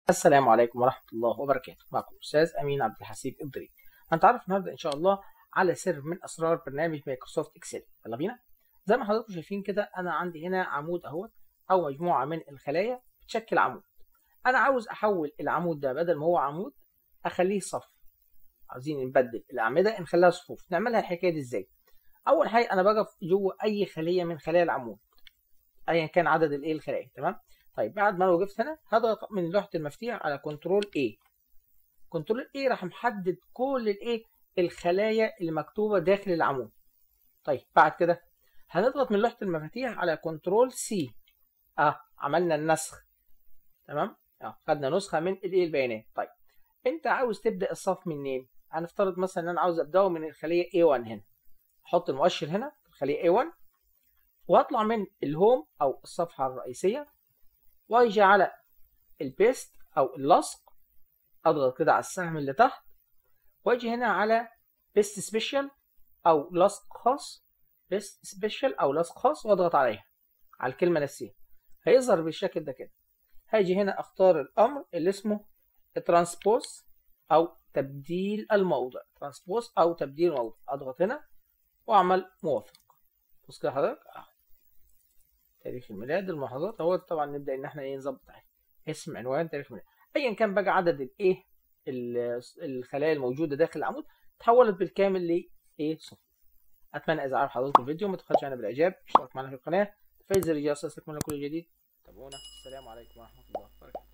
السلام عليكم ورحمة الله وبركاته معكم أستاذ أمين عبد الحسيب إدري هنتعرف النهاردة إن شاء الله على سر من أسرار برنامج مايكروسوفت إكسل يلا بينا زي ما حضراتكم شايفين كده أنا عندي هنا عمود أهوت أو مجموعة من الخلايا بتشكل عمود أنا عاوز أحول العمود ده بدل ما هو عمود أخليه صف عاوزين نبدل الأعمدة نخليها صفوف نعملها الحكاية دي إزاي أول حاجة أنا باجي جوه أي خلية من خلايا العمود أيا كان عدد الإيه الخلايا تمام طيب بعد ما انا وقفت هنا هضغط من لوحه المفاتيح على كنترول A كنترول A راح محدد كل الايه الخلايا اللي مكتوبه داخل العمود طيب بعد كده هنضغط من لوحه المفاتيح على كنترول C اه عملنا النسخ تمام اه خدنا نسخه من الايه البيانات طيب انت عاوز تبدا الصف منين هنفترض مثلا ان انا عاوز ابداه من الخليه A1 هنا احط المؤشر هنا في الخليه A1 واطلع من الهوم او الصفحه الرئيسيه واجي على البيست او اللصق اضغط كده على السهم اللي تحت واجي هنا على بيست سبيشال او لصق خاص بيست سبيشال او لصق خاص واضغط عليها على الكلمه نفسها هيظهر بالشكل ده كده هاجي هنا اختار الامر اللي اسمه ترانسبوز او تبديل الموضع ترانسبوز او تبديل الموضع اضغط هنا واعمل موافق بص كده حضرتك اهو تاريخ الميلاد الملاحظات اهو طبعا نبدا ان احنا ايه نظبط اسم عنوان تاريخ الميلاد ايا كان بقى عدد الايه الخلايا الموجوده داخل العمود تحولت بالكامل لايه صفر اتمنى اذا عجب حضرتك الفيديو ما تبخلش علينا بالاعجاب اشترك معنا في القناه فايز الرجال يصلك من كل جديد تابعونا السلام عليكم ورحمه الله وبركاته